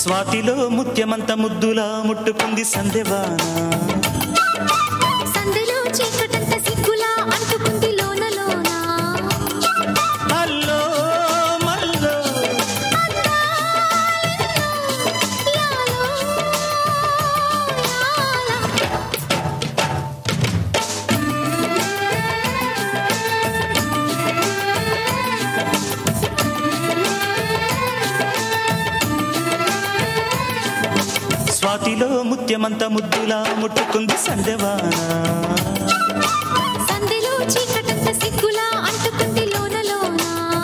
స్వాతిలో ముత్యమంత ముద్దులా ముట్టుకుంది సందెవాన సందులో చీకటంత సిగ్గులా అంటుకుంది లోన లోన అల్లో మల్లో లాలో, లాలా. స్వాతిలో ముత్యమంత ముద్దులా ముట్టుకుంది సందెవాన సందులో చీకటంత సిగ్గులా అంటుకుంది లోన లోన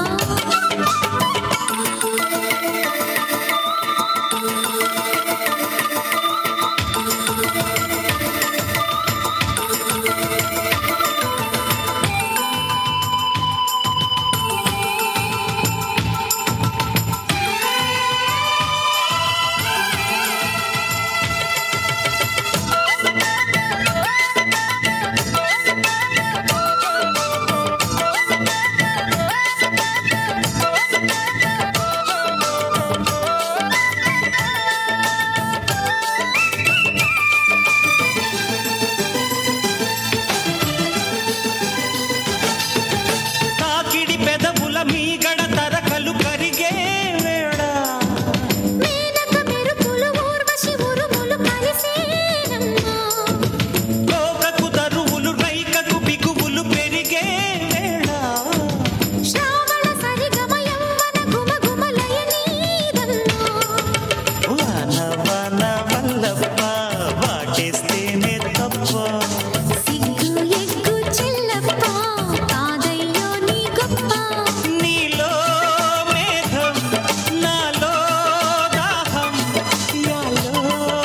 తాకిడి పెదవుల మీగడ తరకలు కరిగే వేళ మేనక మెరుపులు ఊర్వశి ఉరుములు కలిసేనమ్మా కోకకు తరువులు రైకకు బిగువులు పెరిగే వేళ శ్రావణ సరిగమ యవ్వన గుమ గుమలయ నీదన్నా వాన వాన వల్లప్ప వాటేస్తేనే తప్ప సిగ్గు ఎగ్గు చెల్లప్ప కాదయ్యో నీ గొప్ప నీలో మేఘం నాలో దాహం యాలో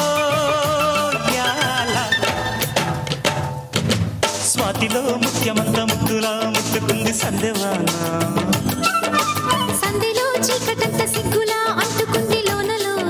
యాల స్వాతిలో ముత్యమంత ముద్దులా ముట్టుకుంది సందెవాన సంధిలో చీకటంత సిగ్గులా అంటుకుంది లోన లోన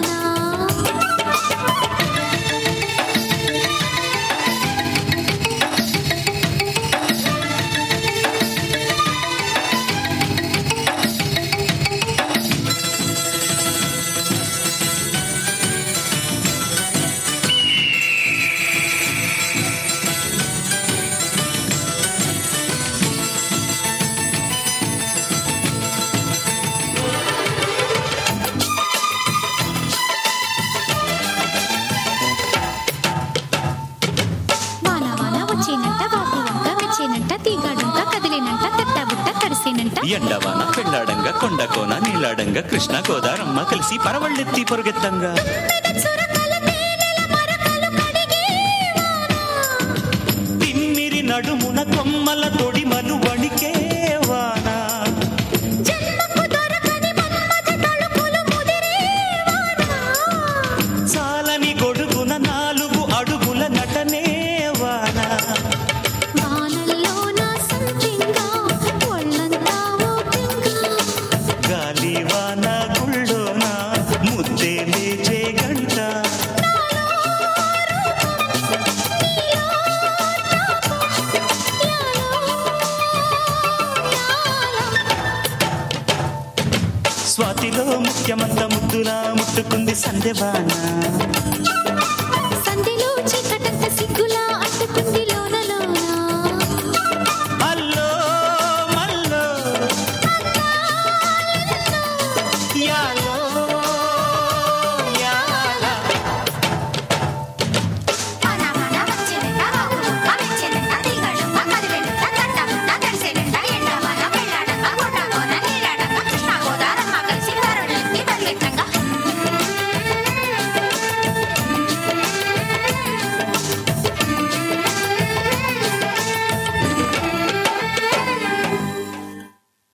వాన వాన వచ్చేనంట వాపు వంక వచ్చేనంట తీగాడంక కదిలేనంట తెట్ట బుట్ట కరిసేనంట ఎండవాన పెళ్ళాడంగా కొండకోన నీలాడంగా కృష్ణ గోదారమ్మ కలిసి పరవళ్ళెత్తి పొరుగెత్తంగా చురకల తేనెల మరకలు కడిగే వాన తిమ్మిరి నడుమున కొమ్మల తొడిమలు వణికే వాన జన్మకు దొరకని మన్మథ తళుకులు ముదిరే వాన చాలని గొడుగున నాలుగు అడుగుల నటనే వాన వానల్లో నా సంతింగా ఒళ్ళంతా ఓపింగా గాలి వాన గుళ్ళోన ముద్దే లేచే గంట స్వాతిలో ముఖ్యమంత ముద్దులా ముట్టుకుంది సందెవాన